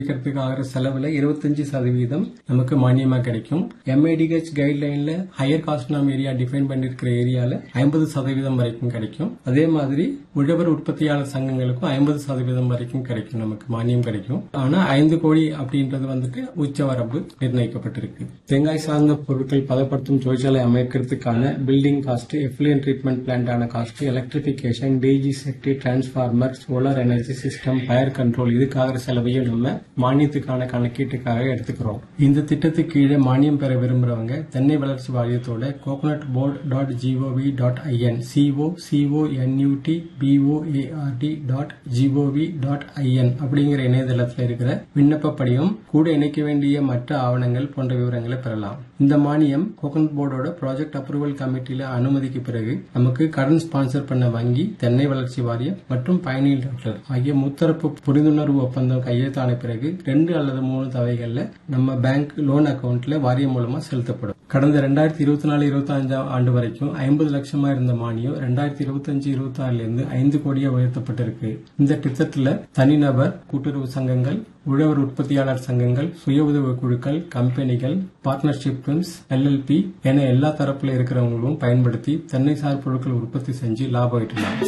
இருக்கிறதுக்கு ஆகிற செலவுல இருபத்தஞ்சு சதவீதம் நமக்கு மானியமா கிடைக்கும் எம்ஐடிஹெச் கைட்லைன்ல ஹையர் காஸ்ட் நாம் ஏரியா டிஃபைன் பண்ணிருக்கிற ஏரியால ஐம்பது சதவீதம் வரைக்கும் கிடைக்கும் அதே மாதிரி உழவர் உற்பத்தியாளர் சங்கங்களுக்கும் ஐம்பது சதவீதம் வரைக்கும் கிடைக்கும் நமக்கு மானியம் கிடைக்கும் ஆனா ஐந்து கோடி அப்படின்றது வந்துட்டு உச்சவரம்பு நிர்ணயிக்கப்பட்டிருக்கு தேங்காய் சார்ந்த பொருட்கள் பதப்படுத்தும் தொழிற்சாலை அமைக்கிறதுக்கான பில்டிங் காஸ்ட் எஃப்ளூயன் ட்ரீட்மெண்ட் பிளான்டான காஸ்ட் எலக்ட்ரிபிகேஷன் டிஜி செக்டி transformer solar energy system fire control இதுக்காக செலவையும் நம்ம மானியத்துக்கான கணக்கீட்டுக்காக எடுத்துக்கிறோம் இந்த திட்டத்துக்கு கீழே மானியம் பெற விரும்புறவங்க தென்னை வளர்ச்சி வாரியத்தோட coconut board dot G O V dot I N C O C O N U T B O A R D dot G O V dot I N அப்படிங்கிற இணையதளத்தில் இருக்கிற விண்ணப்ப படிவம் கூட இணைக்க வேண்டிய மற்ற ஆவணங்கள் போன்ற விவரங்களை பெறலாம் இந்த மானியம் கோகனட் போர்டோட ப்ராஜெக்ட் அப்ரூவல் கமிட்டியில அனுமதிக்கு பிறகு நமக்கு கடன் ஸ்பான்சர் பண்ண வங்கி தென்னை வளர்ச்சி வாரியம் மற்றும் பயணிகள் டாக்டர் ஆகிய முத்தரப்பு புரிந்துணர்வு ஒப்பந்தம் கையெழுத்தான பிறகு ரெண்டு அல்லது மூணு தவைகள்ல நம்ம பேங்க் லோன் அக்கவுண்ட்ல வாரியம் மூலமா செலுத்தப்படும் கடந்த ரெண்டாயிரத்தி இருபத்தி நாலு இருபத்தி அஞ்சாம் ஆண்டு வரைக்கும் ஐம்பது லட்சமா இருந்த மானியம் ரெண்டாயிரத்தி இருபத்தி அஞ்சு இருபத்தி ஆறுல இருந்து ஐந்து கோடியா உயர்த்தப்பட்டிருக்கு இந்த திட்டத்துல தனிநபர் கூட்டுறவு சங்கங்கள் உழவர் உற்பத்தியாளர் சங்கங்கள் சுய உதவி குழுக்கள் கம்பெனிகள் பார்ட்னர்ஷிப் ஃபிர்ம்ஸ் எல்எல்பி என எல்லா தரப்புல இருக்கிறவங்களும் பயன்படுத்தி தென்னை சார் பொருட்கள் உற்பத்தி செஞ்சு லாபம் ஈட்டலாம்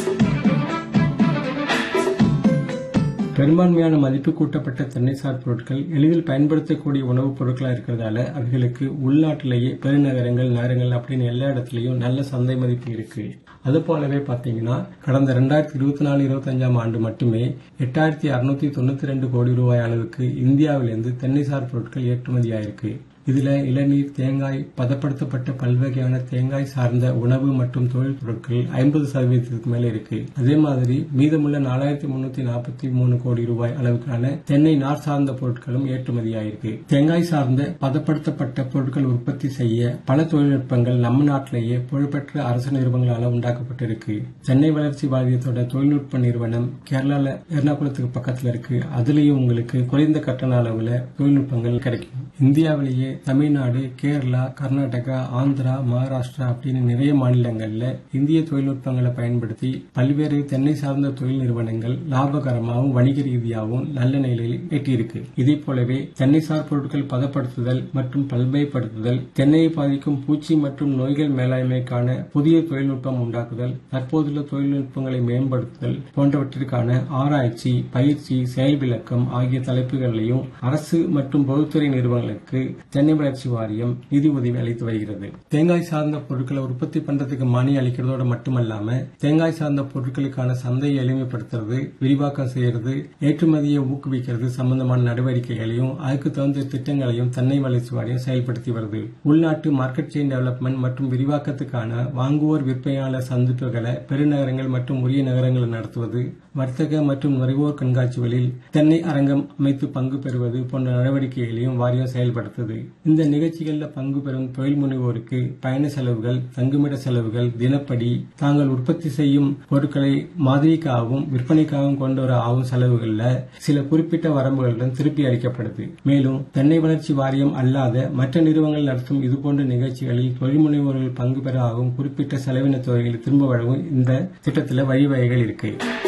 பெரும்பான்மையான மதிப்பு கூட்டப்பட்ட தென்னைசார் பொருட்கள் எளிதில் பயன்படுத்தக்கூடிய உணவுப் பொருட்களா இருக்கிறதால அவைகளுக்கு உள்நாட்டிலேயே பெருநகரங்கள் நகரங்கள் அப்படின்னு எல்லா இடத்துலயும் நல்ல சந்தை மதிப்பு இருக்கு அது போலவே பாத்தீங்கன்னா கடந்த ரெண்டாயிரத்தி இருபத்தி நாலு இருபத்தி அஞ்சாம் ஆண்டு மட்டுமே எட்டாயிரத்தி அறுநூத்தி தொண்ணூத்தி ரெண்டு கோடி ரூபாய் அளவுக்கு இந்தியாவிலிருந்து தென்னைசார் பொருட்கள் ஏற்றுமதி ஆயிருக்கு இதுல இளநீர் தேங்காய் பதப்படுத்தப்பட்ட பல்வகையான தேங்காய் சார்ந்த உணவு மற்றும் தொழில் பொருட்கள் ஐம்பது சதவீதத்துக்கு மேல இருக்கு அதே மாதிரி மீதமுள்ள நாலாயிரத்தி முன்னூத்தி நாற்பத்தி மூணு கோடி ரூபாய் அளவுக்கான தென்னை நார் சார்ந்த பொருட்களும் ஏற்றுமதியாயிருக்கு தேங்காய் சார்ந்த பதப்படுத்தப்பட்ட பொருட்கள் உற்பத்தி செய்ய பல தொழில்நுட்பங்கள் நம்ம நாட்டிலேயே புகழ்பெற்ற அரசு நிறுவனங்களால உண்டாக்கப்பட்டிருக்கு சென்னை வளர்ச்சி வாரியத்தோட தொழில்நுட்ப நிறுவனம் கேரளால எர்ணாகுளத்துக்கு பக்கத்துல இருக்கு அதுலயும் உங்களுக்கு குறைந்த கட்டண அளவுல தொழில்நுட்பங்கள் கிடைக்கும் இந்தியாவிலேயே தமிழ்நாடு கேரளா கர்நாடகா ஆந்திரா மகாராஷ்டிரா அப்படின்னு நிறைய மாநிலங்கள்ல இந்திய தொழில்நுட்பங்களை பயன்படுத்தி பல்வேறு தென்னை சார்ந்த தொழில் நிறுவனங்கள் லாபகரமாகவும் வணிக ரீதியாகவும் நல்ல நிலையில் எட்டியிருக்கு இதே போலவே தென்னை சார் பொருட்கள் பதப்படுத்துதல் மற்றும் பல்மைப்படுத்துதல் தென்னையை பாதிக்கும் பூச்சி மற்றும் நோய்கள் மேலாண்மைக்கான புதிய தொழில்நுட்பம் உண்டாக்குதல் தற்போதுள்ள தொழில்நுட்பங்களை மேம்படுத்துதல் போன்றவற்றிற்கான ஆராய்ச்சி பயிற்சி செயல் விளக்கம் ஆகிய தலைப்புகளிலையும் அரசு மற்றும் பொதுத்துறை நிறுவனங்களுக்கு தென்னை வளர்ச்சி வாரியம் நிதி உதவி அளித்து வருகிறது தேங்காய் சார்ந்த பொருட்களை உற்பத்தி பண்றதுக்கு மானியம் அளிக்கிறதோட மட்டுமல்லாம தேங்காய் சார்ந்த பொருட்களுக்கான சந்தையை எளிமைப்படுத்துறது விரிவாக்கம் செய்யறது ஏற்றுமதியை ஊக்குவிக்கிறது சம்பந்தமான நடவடிக்கைகளையும் அதுக்கு தகுந்த திட்டங்களையும் தென்னை வளர்ச்சி வாரியம் செயல்படுத்தி வருது உள்நாட்டு மார்க்கெட் செயின் டெவலப்மெண்ட் மற்றும் விரிவாக்கத்துக்கான வாங்குவோர் விற்பனையாளர் சந்திப்புகளை பெருநகரங்கள் மற்றும் உரிய நகரங்களை நடத்துவது வர்த்தக மற்றும் நுகர்வோர் கண்காட்சிகளில் தென்னை அரங்கம் அமைத்து பங்கு பெறுவது போன்ற நடவடிக்கைகளையும் வாரியம் செயல்படுத்துது இந்த நிகழ்ச்சிகளில் பங்கு பெறும் தொழில் முனைவோருக்கு பயண செலவுகள் தங்குமிட செலவுகள் தினப்படி தாங்கள் உற்பத்தி செய்யும் பொருட்களை மாதிரிக்காகவும் விற்பனைக்காகவும் கொண்டு வர ஆகும் செலவுகள்ல சில குறிப்பிட்ட வரம்புகளுடன் திருப்பி அளிக்கப்படுது மேலும் தென்னை வளர்ச்சி வாரியம் அல்லாத மற்ற நிறுவனங்கள் நடத்தும் இதுபோன்ற நிகழ்ச்சிகளில் தொழில் முனைவோர்கள் பங்கு பெற ஆகும் குறிப்பிட்ட செலவின தொகைகளை திரும்ப வழங்கும் இந்த திட்டத்தில் வழிவகைகள் இருக்கு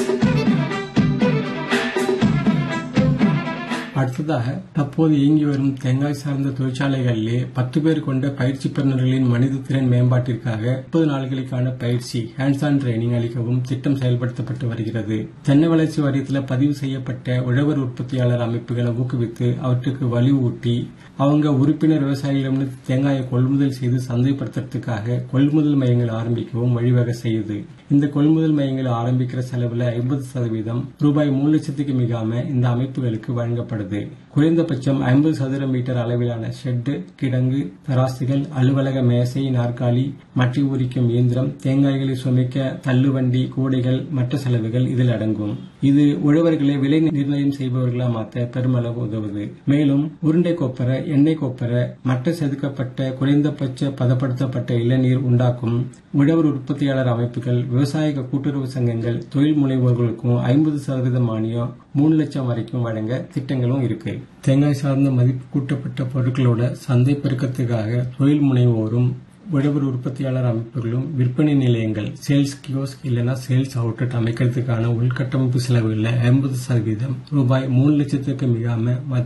அடுத்ததாக தற்போது இயங்கி வரும் தேங்காய் சார்ந்த தொழிற்சாலைகளிலே பத்து பேர் கொண்ட பயிற்சி பெறுநர்களின் மனித திறன் மேம்பாட்டிற்காக முப்பது நாள்களுக்கான பயிற்சி ஹேண்ட்ஸ் ஆன் ட்ரைனிங் அளிக்கவும் திட்டம் செயல்படுத்தப்பட்டு வருகிறது தென்னை வளர்ச்சி வாரியத்தில் பதிவு செய்யப்பட்ட உழவர் உற்பத்தியாளர் அமைப்புகளை ஊக்குவித்து அவற்றுக்கு வலுவூட்டி அவங்க உறுப்பினர் விவசாயிகளிடமிருந்து தேங்காயை கொள்முதல் செய்து சந்தைப்படுத்துறதுக்காக கொள்முதல் மையங்கள் ஆரம்பிக்கவும் வழிவகை செய்யுது இந்த கொள்முதல் மையங்களை ஆரம்பிக்கிற செலவுல ஐம்பது சதவீதம் ரூபாய் மூணு லட்சத்துக்கு மிகாம இந்த அமைப்புகளுக்கு வழங்கப்படுது குறைந்தபட்சம் ஐம்பது சதுர மீட்டர் அளவிலான ஷெட்டு கிடங்கு தராசுகள் அலுவலக மேசை நாற்காலி மட்டி உரிக்கும் இயந்திரம் தேங்காய்களை சுமைக்க தள்ளுவண்டி கூடைகள் மற்ற செலவுகள் இதில் அடங்கும் இது உழவர்களை விலை நிர்ணயம் செய்பவர்களா மாற்ற பெருமளவு உதவுது மேலும் உருண்டை கொப்பரை எண்ணெய் கொப்பரை மட்ட செதுக்கப்பட்ட குறைந்தபட்ச பதப்படுத்தப்பட்ட இளநீர் உண்டாக்கும் உழவர் உற்பத்தியாளர் அமைப்புகள் விவசாய கூட்டுறவு சங்கங்கள் தொழில் முனைவோர்களுக்கும் ஐம்பது சதவீத மானியம் மூணு லட்சம் வரைக்கும் வழங்க திட்டங்களும் இருக்கு தேங்காய் சார்ந்த மதிப்பு கூட்டப்பட்ட பொருட்களோட சந்தை பெருக்கத்துக்காக தொழில் முனைவோரும் விடுபொருள் உற்பத்தியாளர் அமைப்புகளும் விற்பனை நிலையங்கள் சேல்ஸ் கியோஸ்க் இல்லைன்னா சேல்ஸ் அவுட்லெட் அமைக்கிறதுக்கான உள்கட்டமைப்பு செலவுகளில் ஐம்பது சதவீதம் ரூபாய் மூணு லட்சத்துக்கு மிகாம